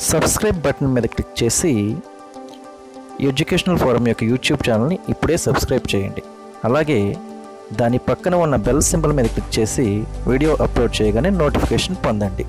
subscribe button మీద click చేసి educational forum యొక్క యూట్యూబ్ ఛానల్ని ఇప్పుడే సబ్స్క్రైబ్ చేయండి అలాగే దాని పక్కన ఉన్న బెల్ సింబల్ మీద క్లిక్ చేసి వీడియో అప్లోడ్ చేయగానే నోటిఫికేషన్ పొందండి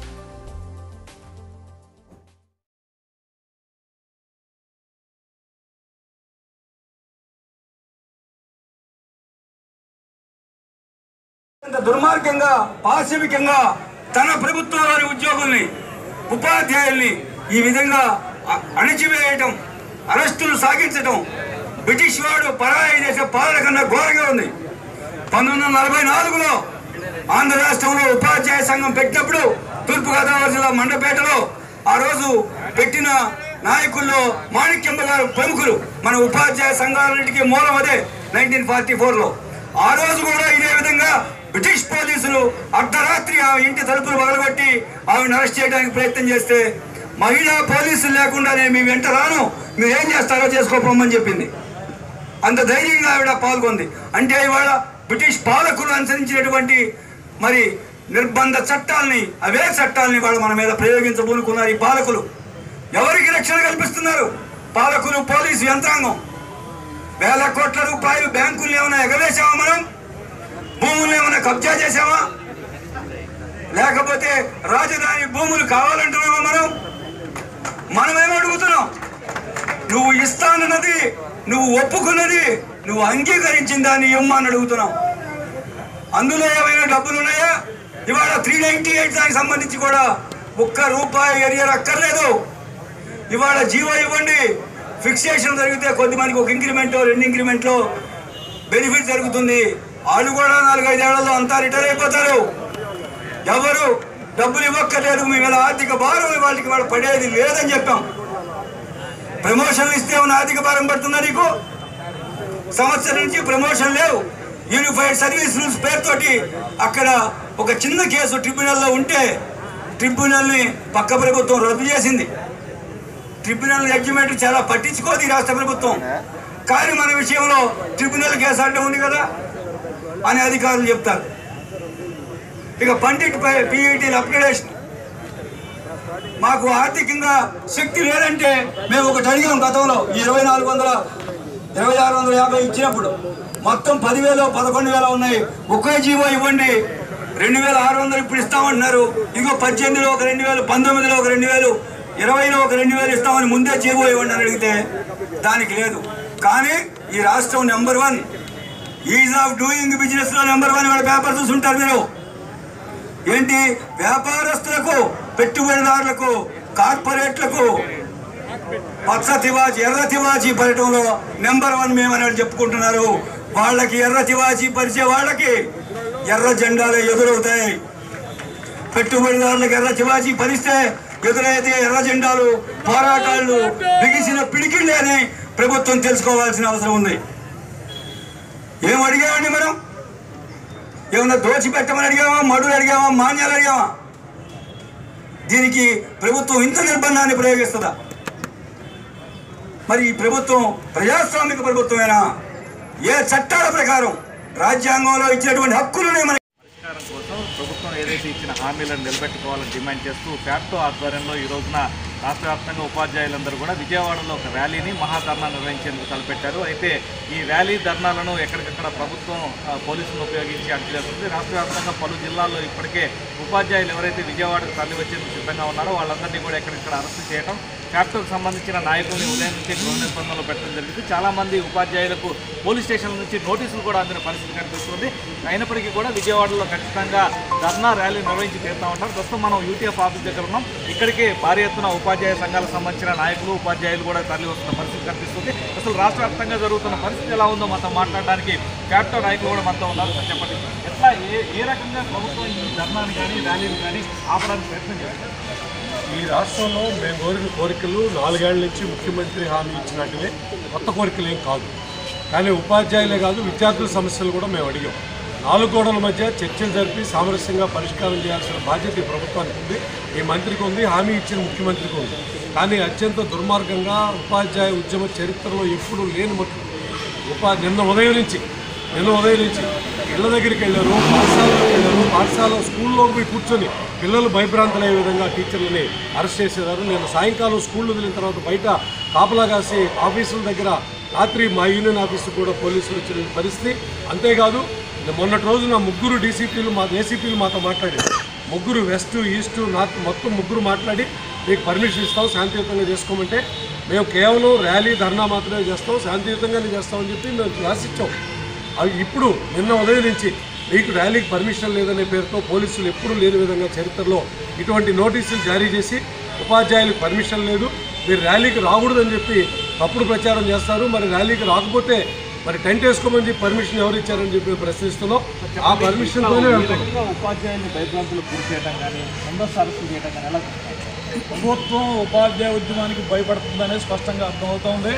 ఇంత దుర్మార్గంగా పాశవికంగా తన ప్రభుత్వం వారి ఉద్యోగుల్ని ఉపాధ్యాయుల్ని ఈ విధంగా అ- అణిచివేయటం అరెస్టులు సాగించటం బ్రిటిష్ వాడు పరాయి దేశ పాలన కన్నా ఘోరంగా ఉంది పంతొమ్మిది వందల నలభై నాలుగులో ఆంధ్ర రాష్ట్రంలో ఉపాధ్యాయ సంఘం పెట్టినప్పుడు తూర్పుగోదావరి జిల్లా మండపేటలో ఆ రోజు పెట్టిన నాయకుల్లో మాణిక్యంబ గారు ప్రముఖులు మన ఉపాధ్యాయ సంఘాలన్నిటికీ మూలం అదే నైన్టీన్ ఫార్టీ ఫోర్లో ఆ రోజు కూడా ఇదే విధంగా బ్రిటిష్ పోలీసులు అర్ధరాత్రి ఆమె ఇంటి తలుపులు పగలగొట్టి ఆమెను అరెస్ట్ చేయడానికి ప్రయత్నం చేస్తే మహిళా పోలీసులు లేకుండా నేను మీ వెంట రాను మీరు ఏం చేస్తారో చేసుకోపోమని చెప్పింది అంత ధైర్యంగా ఆవిడ పాల్గొంది అంటే ఇవాళ బ్రిటిష్ పాలకులు అనుసరించినటువంటి మరి నిర్బంధ చట్టాలని అవే చట్టాలని వాళ్ళు మన మీద ప్రయోగించబోనుకున్నారు ఈ పాలకులు ఎవరికి రక్షణ కల్పిస్తున్నారు పాలకులు పోలీసు యంత్రాంగం వేల కోట్ల రూపాయలు బ్యాంకులు ఏమైనా ఎగవేశామా మనం భూములు ఏమైనా కబ్జా చేశామా లేకపోతే రాజధాని భూములు కావాలంటున్నామా మనం మనమేం అడుగుతున్నాం నువ్వు ఇస్తానన్నది నువ్వు ఒప్పుకున్నది నువ్వు అంగీకరించిన దాన్ని ఇమ్మని అడుగుతున్నావు అందులో ఏమైనా డబ్బులు ఉన్నాయా ఇవాళ త్రీ నైన్టీ ఎయిట్ దానికి సంబంధించి కూడా ఒక్క రూపాయి ఎరియర్ అక్కర్లేదు ఇవాళ జీవో ఇవ్వండి ఫిక్సేషన్ జరిగితే కొద్దిమందికి ఒక ఇంక్రిమెంట్ రెండు ఇంక్రిమెంట్లో బెనిఫిట్ జరుగుతుంది వాళ్ళు కూడా నాలుగైదేళ్లలో అంతా రిటైర్ అయిపోతారు ఎవరు డబ్బులు ఇవ్వక్కర్లేదు మీ మీద ఆర్థిక భారం వాళ్ళకి వాళ్ళు పడేది లేదని చెప్పాం ప్రమోషన్లు ఇస్తే ఉన్న ఆర్థిక భారం పడుతుందా నీకు సంవత్సరం నుంచి ప్రమోషన్ లేవు యూనిఫైడ్ సర్వీస్ రూల్స్ పేరుతోటి అక్కడ ఒక చిన్న కేసు ట్రిబ్యునల్లో ఉంటే ట్రిబ్యునల్ని పక్క ప్రభుత్వం రద్దు చేసింది ట్రిబ్యునల్ జడ్జిమెంట్ చాలా పట్టించుకోదు ఈ రాష్ట్ర ప్రభుత్వం కానీ మన విషయంలో ట్రిబ్యునల్ కేసు అంటే ఉంది కదా అని అధికారులు చెప్తారు ఇక పండిట్ పిఈటీల అప్గ్రేడేషన్ మాకు ఆర్థికంగా శక్తి లేదంటే మేము ఒకటి అడిగాం గతంలో ఈ ఇరవై నాలుగు వందల ఇరవై ఆరు వందల యాభై ఇచ్చినప్పుడు మొత్తం పదివేలు పదకొండు వేల ఉన్నాయి ఒకే జీవో ఇవ్వండి రెండు వేల ఆరు వందలు ఇప్పుడు ఇస్తామంటున్నారు ఇంకో పద్దెనిమిదిలో ఒక రెండు వేలు పంతొమ్మిదిలో ఒక రెండు వేలు ఇరవైలో ఒక రెండు వేలు ఇస్తామని ముందే జీవో ఇవ్వండి అని అడిగితే దానికి లేదు కానీ ఈ రాష్ట్రం number one is of doing business లో నెంబర్ వన్ వాళ్ళ పేపర్ చూసుంటారు మీరు ఏంటి వ్యాపారస్తులకు పెట్టుబడిదారులకు కార్పొరేట్లకు పచ్చ తివాచి ఎర్ర తివాచి పడటంలో నెంబర్ వన్ మేమని చెప్పుకుంటున్నారు వాళ్ళకి ఎర్ర తివాచి పరిచే వాళ్ళకి ఎర్ర జెండాలే ఎదురవుతాయి పెట్టుబడిదారులకు ఎర్ర తివాచి పరిస్తే ఎదురైతే ఎర్ర జెండాలు పోరాటాలు బిగిసిన పిడికిళ్ళే అని ప్రభుత్వం తెలుసుకోవాల్సిన అవసరం ఉంది ఏం అడిగామండి మనం ఏమన్నా దోచిపెట్టమని అడిగామా మడులు అడిగామా మాన్యాలు అడిగామా దీనికి ప్రభుత్వం ఇంత నిర్బంధాన్ని ప్రయోగిస్తుందా మరి ఈ ప్రభుత్వం ప్రజాస్వామిక ప్రభుత్వమేనా ఏ చట్టాల ప్రకారం రాజ్యాంగంలో ఇచ్చినటువంటి హక్కులనే మన పరిష్కారం కోసం ప్రభుత్వం ఏదైతే ఇచ్చిన హామీలను నిలబెట్టుకోవాలని డిమాండ్ చేస్తూ ఫ్యాప్టో ఆధ్వర్యంలో ఈ రోజున రాష్ట్ర వ్యాప్తంగా ఉపాధ్యాయులందరూ కూడా విజయవాడలో ఒక ర్యాలీని మహాధర్నా నిర్వహించేందుకు తలపెట్టారు అయితే ఈ ర్యాలీ ధర్నాలను ఎక్కడికక్కడ ప్రభుత్వం ఆ, పోలీసులను ఉపయోగించి అడ్డు చేస్తుంది రాష్ట్ర వ్యాప్తంగా పలు జిల్లాల్లో ఇప్పటికే ఉపాధ్యాయులు ఎవరైతే విజయవాడకు తరలి వచ్చేందుకు సిద్ధంగా ఉన్నారో వాళ్ళందరినీ కూడా ఎక్కడిక్కడ అరెస్టు చేయడం ఫ్యాక్టరీకి సంబంధించిన నాయకుల్ని ఉదయం నుంచి గృహ నిర్బంధంలో పెట్టడం జరిగింది చాలామంది ఉపాధ్యాయులకు పోలీస్ స్టేషన్ల నుంచి నోటీసులు కూడా అందిన పరిస్థితి కనిపిస్తుంది అయినప్పటికీ కూడా విజయవాడలో ఖచ్చితంగా ధర్నా ర్యాలీ నిర్వహించి తీరుతా ఉంటారు ప్రస్తుతం మనం యూటీఎఫ్ ఆఫీస్ దగ్గర ఉన్నాం ఇక్కడికి భారీ ఎత్తున ఉపాధ్యాయ సంఘాలకు సంబంధించిన నాయకులు ఉపాధ్యాయులు కూడా తరలి వస్తున్న పరిస్థితి కనిపిస్తుంది అసలు రాష్ట్ర వ్యాప్తంగా జరుగుతున్న పరిస్థితి ఎలా ఉందో మనతో మాట్లాడడానికి క్యాప్టో నాయకులు కూడా మనతో ఉన్నారు సార్ చెప్పండి ఎట్లా ఏ ఏ రకంగా ప్రభుత్వం ఈ ధర్నాని కానీ ర్యాలీని కానీ ఆపడానికి ప్రయత్నం చేస్తారు ఈ రాష్ట్రంలో మేము కోరిన కోరికలు నాలుగేళ్ల నుంచి ముఖ్యమంత్రి హామీ ఇచ్చినట్టువే కొత్త కోరికలు ఏం కాదు కానీ ఉపాధ్యాయులే కాదు విద్యార్థుల సమస్యలు కూడా మేము అడిగాం నాలుగు గోడల మధ్య చర్చలు జరిపి సామరస్యంగా పరిష్కారం చేయాల్సిన బాధ్యత ఈ ప్రభుత్వానికి ఉంది ఈ మంత్రికి ఉంది హామీ ఇచ్చిన ముఖ్యమంత్రికి ఉంది కానీ అత్యంత దుర్మార్గంగా ఉపాధ్యాయ ఉద్యమ చరిత్రలో ఎప్పుడూ లేని మట్టు ఉపా నిన్న ఉదయం నుంచి నిన్న ఉదయం నుంచి ఇళ్ళ దగ్గరికి వెళ్ళారు పాఠశాలలోకి వెళ్ళారు పాఠశాల స్కూల్లో పోయి కూర్చొని పిల్లలు భయభ్రాంతులయ్యే విధంగా టీచర్లని అరెస్ట్ చేసేదారు నేను సాయంకాలం స్కూల్ వదిలిన తర్వాత బయట కాపలా కాసి ఆఫీసుల దగ్గర రాత్రి మా యూనియన్ ఆఫీసు కూడా పోలీసులు వచ్చిన పరిస్థితి అంతేకాదు మొన్నటి రోజున ముగ్గురు డీసీపీలు మా ఏసీపీలు మాతో మాట్లాడారు ముగ్గురు వెస్ట్ ఈస్ట్ నార్త్ మొత్తం ముగ్గురు మాట్లాడి మీకు పర్మిషన్ ఇస్తాం శాంతియుతంగా చేసుకోమంటే మేము కేవలం ర్యాలీ ధర్నా మాత్రమే చేస్తాం శాంతియుతంగానే చేస్తామని చెప్పి మేము రాసిచ్చాం అవి ఇప్పుడు నిన్న ఉదయం నుంచి మీకు ర్యాలీకి పర్మిషన్ లేదనే పేరుతో పోలీసులు ఎప్పుడూ లేని విధంగా చరిత్రలో ఇటువంటి నోటీసులు జారీ చేసి ఉపాధ్యాయులకు పర్మిషన్ లేదు మీరు ర్యాలీకి రాకూడదని చెప్పి తప్పుడు ప్రచారం చేస్తారు మరి ర్యాలీకి రాకపోతే మరి టెంట్ వేసుకోమని చెప్పి పర్మిషన్ ఎవరు ఇచ్చారని చెప్పి మేము ప్రశ్నిస్తున్నాం ఆ పర్మిషన్తోనే వెళ్తాం ఇంకా ఉపాధ్యాయుల్ని భయభ్రాంతులు గురి చేయడం కానీ ముందస్తు అరెస్టులు చేయడం కానీ ఎలా చూస్తారు ప్రభుత్వం ఉపాధ్యాయ ఉద్యమానికి భయపడుతుందనేది స్పష్టంగా అర్థమవుతోంది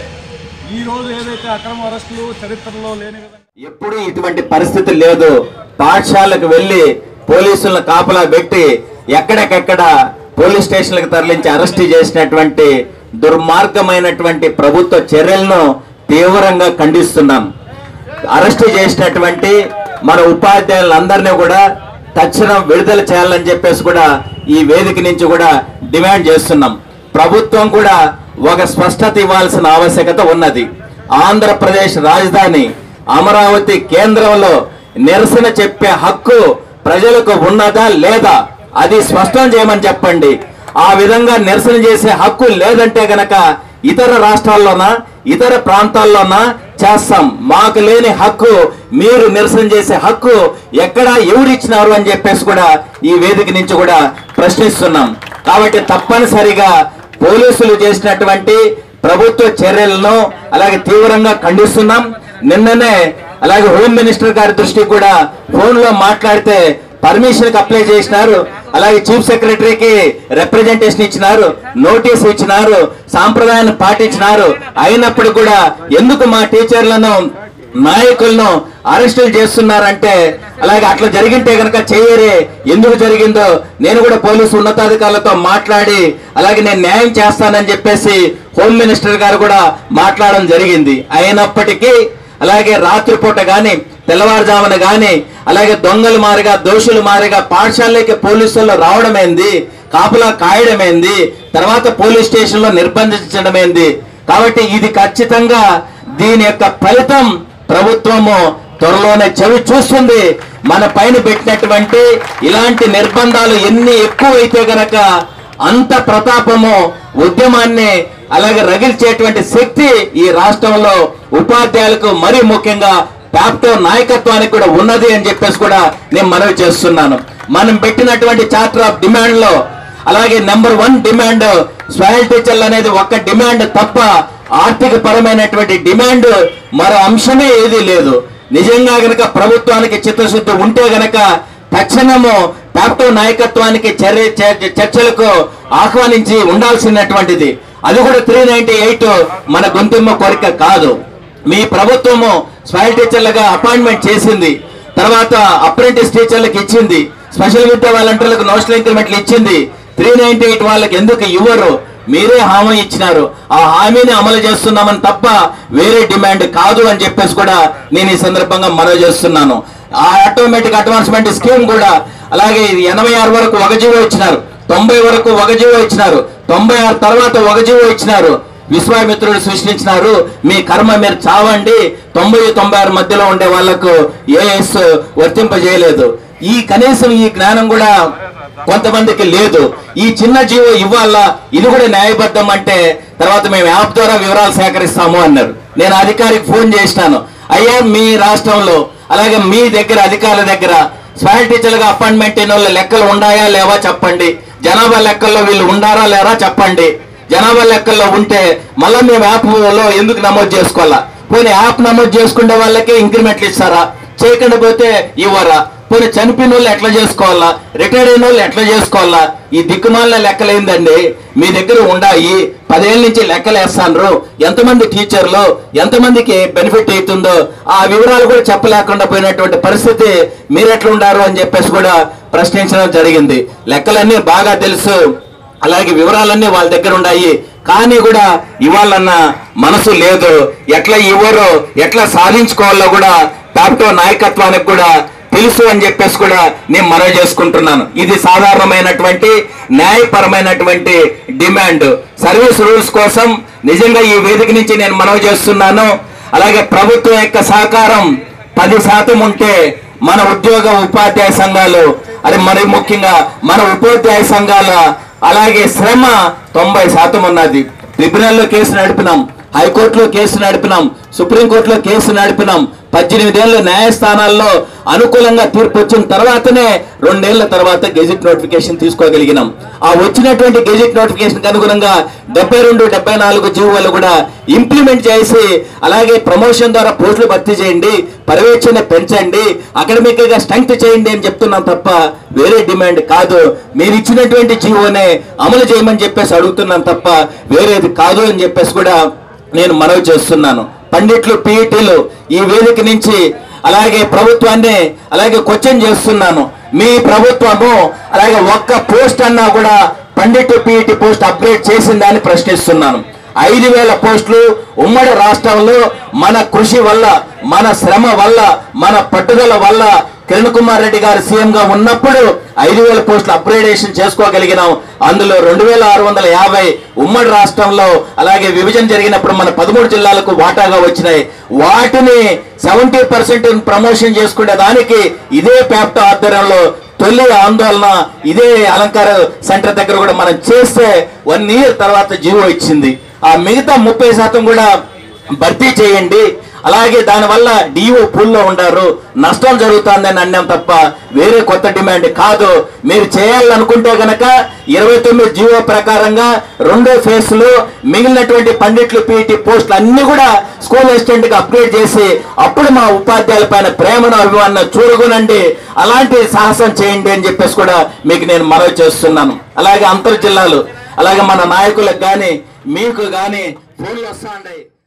ఈ రోజు ఏదైతే అక్రమ అరెస్టులు చరిత్రలో లేని విధంగా ఎప్పుడు ఇటువంటి పరిస్థితి లేదు పాఠశాలకు వెళ్ళి పోలీసులను కాపలా పెట్టి ఎక్కడికెక్కడ పోలీస్ స్టేషన్లకు తరలించి అరెస్ట్ చేసినటువంటి దుర్మార్గమైనటువంటి ప్రభుత్వ చర్యలను తీవ్రంగా ఖండిస్తున్నాం అరెస్ట్ చేసినటువంటి మన ఉపాధ్యాయులందరినీ కూడా తక్షణం విడుదల చేయాలని చెప్పేసి కూడా ఈ వేదిక నుంచి కూడా డిమాండ్ చేస్తున్నాం ప్రభుత్వం కూడా ఒక స్పష్టత ఇవ్వాల్సిన ఆవశ్యకత ఉన్నది ఆంధ్రప్రదేశ్ రాజధాని అమరావతి కేంద్రంలో నిరసన చెప్పే హక్కు ప్రజలకు ఉన్నదా లేదా అది స్పష్టం చేయమని చెప్పండి ఆ విధంగా నిరసన చేసే హక్కు లేదంటే గనక ఇతర రాష్ట్రాల్లోనా ఇతర ప్రాంతాల్లోనా చేస్తాం మాకు లేని హక్కు మీరు నిరసన చేసే హక్కు ఎక్కడ ఎవరిచ్చినారు అని చెప్పేసి కూడా ఈ వేదిక నుంచి కూడా ప్రశ్నిస్తున్నాం కాబట్టి తప్పనిసరిగా పోలీసులు చేసినటువంటి ప్రభుత్వ చర్యలను అలాగే తీవ్రంగా ఖండిస్తున్నాం నిన్ననే అలాగే హోమ్ మినిస్టర్ గారి దృష్టికి కూడా ఫోన్ లో మాట్లాడితే పర్మిషన్ అప్లై చేసినారు అలాగే చీఫ్ సెక్రటరీకి రిప్రజెంటేషన్ ఇచ్చినారు నోటీస్ ఇచ్చినారు సాంప్రదాయాన్ని పాటించినారు అయినప్పుడు కూడా ఎందుకు మా టీచర్లను నాయకులను అరెస్టులు చేస్తున్నారంటే అలాగే అట్లా జరిగింటే గనక చేయరే ఎందుకు జరిగిందో నేను కూడా పోలీసు ఉన్నతాధికారులతో మాట్లాడి అలాగే నేను న్యాయం చేస్తానని చెప్పేసి హోమ్ మినిస్టర్ గారు కూడా మాట్లాడడం జరిగింది అయినప్పటికీ అలాగే రాత్రిపూట గాని తెల్లవారుజామున గాని అలాగే దొంగలు మారిగా దోషులు మారిగా పాఠశాలకి పోలీసులు రావడమేంది కాపులా కాయడమేంది తర్వాత పోలీస్ స్టేషన్ లో నిర్బంధించడమేంది కాబట్టి ఇది ఖచ్చితంగా దీని యొక్క ఫలితం ప్రభుత్వము త్వరలోనే చెవి చూస్తుంది మన పైన పెట్టినటువంటి ఇలాంటి నిర్బంధాలు ఎన్ని ఎక్కువైతే గనక అంత ప్రతాపము ఉద్యమాన్ని అలాగే రగిల్చేటువంటి శక్తి ఈ రాష్ట్రంలో ఉపాధ్యాయులకు మరీ ముఖ్యంగా ప్యాప్టో నాయకత్వానికి కూడా ఉన్నది అని చెప్పేసి కూడా నేను మనవి చేస్తున్నాను మనం పెట్టినటువంటి చార్టర్ ఆఫ్ డిమాండ్ లో అలాగే నెంబర్ వన్ డిమాండ్ స్వయల్ టీచర్లు అనేది ఒక్క డిమాండ్ తప్ప ఆర్థిక పరమైనటువంటి డిమాండ్ మరో అంశమే ఏదీ లేదు నిజంగా గనక ప్రభుత్వానికి చిత్తశుద్ధి ఉంటే గనక తక్షణము ప్యాప్టో నాయకత్వానికి చర్య చర్చ- చర్చలకు ఆహ్వానించి ఉండాల్సినటువంటిది అది కూడా త్రీ నైన్టీ ఎయిట్ మన గొంతుమ్మ కోరిక కాదు మీ ప్రభుత్వము స్వయం టీచర్లుగా అపాయింట్మెంట్ చేసింది తర్వాత అప్రెంటిస్ టీచర్లకు ఇచ్చింది స్పెషల్ విద్యా వాలంటీర్లకు నోషనల్ ఇంక్రిమెంట్లు ఇచ్చింది త్రీ నైన్టీ ఎయిట్ వాళ్ళకి ఎందుకు ఇవ్వరు మీరే హామీ ఇచ్చినారు ఆ హామీని అమలు చేస్తున్నామని తప్ప వేరే డిమాండ్ కాదు అని చెప్పేసి కూడా నేను ఈ సందర్భంగా మనవి చేస్తున్నాను ఆ ఆటోమేటిక్ అడ్వాన్స్మెంట్ స్కీమ్ కూడా అలాగే ఇది ఎనభై ఆరు వరకు ఒక జీవో ఇచ్చినారు తొంభై వరకు ఒక జీవో ఇచ్చినారు తొంభై ఆరు తర్వాత ఒక జీవో ఇచ్చినారు విశ్వామిత్రుడు సృష్టించినారు మీ కర్మ మీరు చావండి తొంభై తొంభై ఆరు మధ్యలో ఉండే వాళ్లకు ఏఎస్ వర్తింపజేయలేదు ఈ కనీసం ఈ జ్ఞానం కూడా కొంతమందికి లేదు ఈ చిన్న జీవో ఇవ్వాలా ఇది కూడా న్యాయబద్ధం అంటే తర్వాత మేము యాప్ ద్వారా వివరాలు సేకరిస్తాము అన్నారు నేను అధికారికి ఫోన్ చేసినాను అయ్యా మీ రాష్ట్రంలో అలాగే మీ దగ్గర అధికారుల దగ్గర స్వయం టీచర్లుగా అపాయింట్మెంట్ అయిన వాళ్ళ లెక్కలు ఉన్నాయా లేవా చెప్పండి జనాభా లెక్కల్లో వీళ్ళు ఉండారా లేరా చెప్పండి జనాభా లెక్కల్లో ఉంటే మళ్ళీ మేము యాప్లో ఎందుకు నమోదు చేసుకోవాలా పోనీ యాప్ నమోదు చేసుకునే వాళ్ళకే ఇంక్రిమెంట్లు ఇస్తారా చేయకుండా పోతే ఇవ్వరా పోనీ చనిపోయిన వాళ్ళు ఎట్లా చేసుకోవాలా రిటైర్డ్ అయిన వాళ్ళు ఎట్లా చేసుకోవాలా ఈ దిక్కుమాలిన లెక్కలేందండి మీ దగ్గర ఉండాయి పదేళ్ళ నుంచి లెక్కలు వేస్తాండ్రు ఎంతమంది టీచర్లు ఎంతమందికి బెనిఫిట్ అవుతుందో ఆ వివరాలు కూడా చెప్పలేకుండా పోయినటువంటి పరిస్థితి మీరు ఎట్లా ఉండారు అని చెప్పేసి కూడా ప్రశ్నించడం జరిగింది లెక్కలన్నీ బాగా తెలుసు అలాగే వివరాలన్నీ వాళ్ళ దగ్గర ఉన్నాయి కానీ కూడా ఇవ్వాలన్న మనసు లేదు ఎట్లా ఇవ్వరు ఎట్లా సాధించుకోవాలో కూడా టాప్టో నాయకత్వానికి కూడా తెలుసు అని చెప్పేసి కూడా నేను మనవి చేసుకుంటున్నాను ఇది సాధారణమైనటువంటి న్యాయపరమైనటువంటి డిమాండ్ సర్వీస్ రూల్స్ కోసం నిజంగా ఈ వేదిక నుంచి నేను మనవి చేస్తున్నాను అలాగే ప్రభుత్వం యొక్క సహకారం పది శాతం ఉంటే మన ఉద్యోగ ఉపాధ్యాయ సంఘాలు అది మరి ముఖ్యంగా మన ఉపాధ్యాయ సంఘాల అలాగే శ్రమ తొంభై శాతం ఉన్నది ట్రిబ్యునల్లో కేసు నడిపినాం హైకోర్టులో కేసు నడిపినాం సుప్రీంకోర్టులో కేసు నడిపినాం పద్దెనిమిదేళ్ళు న్యాయస్థానాల్లో అనుకూలంగా తీర్పు వచ్చిన తర్వాతనే రెండేళ్ల తర్వాత గెజిట్ నోటిఫికేషన్ తీసుకోగలిగినాం ఆ వచ్చినటువంటి గెజిట్ నోటిఫికేషన్ అనుగుణంగా డెబ్బై రెండు డెబ్బై నాలుగు జీవోలు కూడా ఇంప్లిమెంట్ చేసి అలాగే ప్రమోషన్ ద్వారా పోస్టులు భర్తీ చేయండి పర్యవేక్షణ పెంచండి అకాడమిక్ గా స్ట్రెంగ్త్ చేయండి అని చెప్తున్నాం తప్ప వేరే డిమాండ్ కాదు మీరు ఇచ్చినటువంటి జీవోనే అమలు చేయమని చెప్పేసి అడుగుతున్నాం తప్ప వేరేది కాదు అని చెప్పేసి కూడా నేను మనవి చేస్తున్నాను పండిట్లు పీఈటీలు ఈ వేదిక నుంచి అలాగే ప్రభుత్వాన్ని అలాగే క్వశ్చన్ చేస్తున్నాను మీ ప్రభుత్వము అలాగే ఒక్క పోస్ట్ అన్నా కూడా పండిట్ పీఈటీ పోస్ట్ అప్గ్రేడ్ చేసిందని ప్రశ్నిస్తున్నాను ఐదు వేల పోస్టులు ఉమ్మడి రాష్ట్రంలో మన కృషి వల్ల మన శ్రమ వల్ల మన పట్టుదల వల్ల కిరణ్ కుమార్ రెడ్డి గారు సీఎం గా ఉన్నప్పుడు ఐదు వేల పోస్టులు అప్గ్రేడేషన్ చేసుకోగలిగినాం అందులో రెండు వేల ఆరు వందల యాభై ఉమ్మడి రాష్ట్రంలో అలాగే విభజన జరిగినప్పుడు మన పదమూడు జిల్లాలకు వాటాగా వచ్చినాయి వాటిని సెవెంటీ పర్సెంట్ ప్రమోషన్ చేసుకునే దానికి ఇదే ప్యాప్టో ఆధ్వర్యంలో తొలి ఆందోళన ఇదే అలంకార సెంటర్ దగ్గర కూడా మనం చేస్తే వన్ ఇయర్ తర్వాత జీవో ఇచ్చింది ఆ మిగతా ముప్పై శాతం కూడా భర్తీ చేయండి అలాగే దానివల్ల డిఓ పూల్లో ఉండారు నష్టం జరుగుతుందని అన్నాం తప్ప వేరే కొత్త డిమాండ్ కాదు మీరు చేయాలనుకుంటే గనక ఇరవై తొమ్మిది జీవో ప్రకారంగా రెండో ఫేజ్ లో మిగిలినటువంటి పండిట్లు పీఈటీ పోస్టులు అన్ని కూడా స్కూల్ అసిస్టెంట్ గా అప్గ్రేడ్ చేసి అప్పుడు మా ఉపాధ్యాయుల పైన ప్రేమను అభిమానం చూరగొనండి అలాంటి సాహసం చేయండి అని చెప్పేసి కూడా మీకు నేను మనవి చేస్తున్నాను అలాగే అంతర్ జిల్లాలు అలాగే మన నాయకులకు కానీ మీకు కానీ ఫోన్లు వస్తా ఉన్నాయి